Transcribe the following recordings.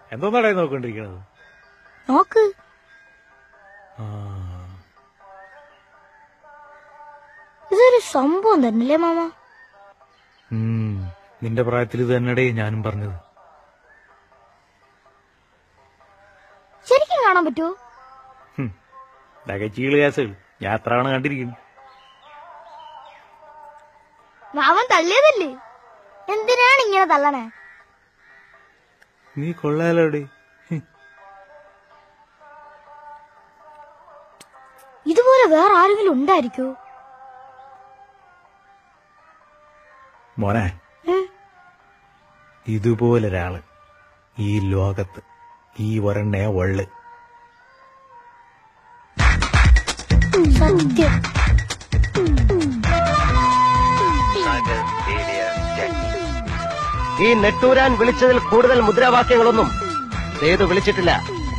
എന്തോന്നാടേ നോക്കൊണ്ടിരിക്കണത് നോക്ക് ആ, ഇതൊരു സംഭവം തന്നെയല്ലേ മാമ ഉം, നിന്റെ പ്രായത്തിൽ ഇത് തന്നെടേ ഞാനും പറഞ്ഞത് ശരിക്കും കാണാൻ പറ്റുമോ ദകച്ചീള് കേസുകൾ ഞാൻ എത്ര തവണ കണ്ടിരിക്കുന്നു മാമൻ തള്ളിയതല്ലേ എന്തിനാണ് ഇങ്ങനെ തള്ളണേ നീ കൊള്ളാലോടെ ഇതുപോലെ വേറെ ആരെങ്കിലും ഉണ്ടായിരിക്കോ മോനെ ഉം. ഇതുപോലൊരാള് ഈ ലോകത്ത് ഈ ഒരെണ്ണേ ഒള്ള് സത്യം ഈ നെട്ടൂരാൻ വിളിച്ചതിൽ കൂടുതൽ മുദ്രാവാക്യങ്ങളൊന്നും സേതു വിളിച്ചിട്ടില്ല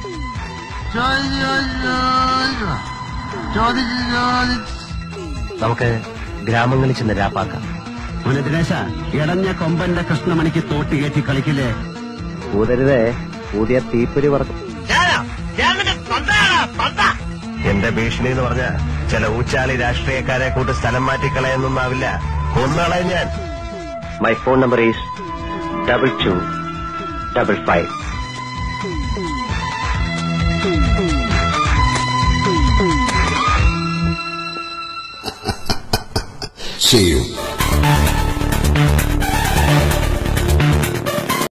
നമുക്ക് ഗ്രാമങ്ങളിൽ ചെന്ന് രാപ്പാക്കാം മോനെ ദിനേശ ഇടഞ്ഞ കൊമ്പന്റെ കൃഷ്ണമണിക്ക് തോട്ടി കയറ്റി കളിക്കില്ലേ ഊതരുതേ പുതിയ തീപ്പൊരി പറക്കും എന്റെ ഭീഷണി എന്ന് പറഞ്ഞ ചില ഊച്ചാളി രാഷ്ട്രീയക്കാരെ കൂട്ട് സ്ഥലം മാറ്റിക്കളയെന്നൊന്നാവില്ല കൊന്നളെ ഞാൻ my phone number is double two double five See you.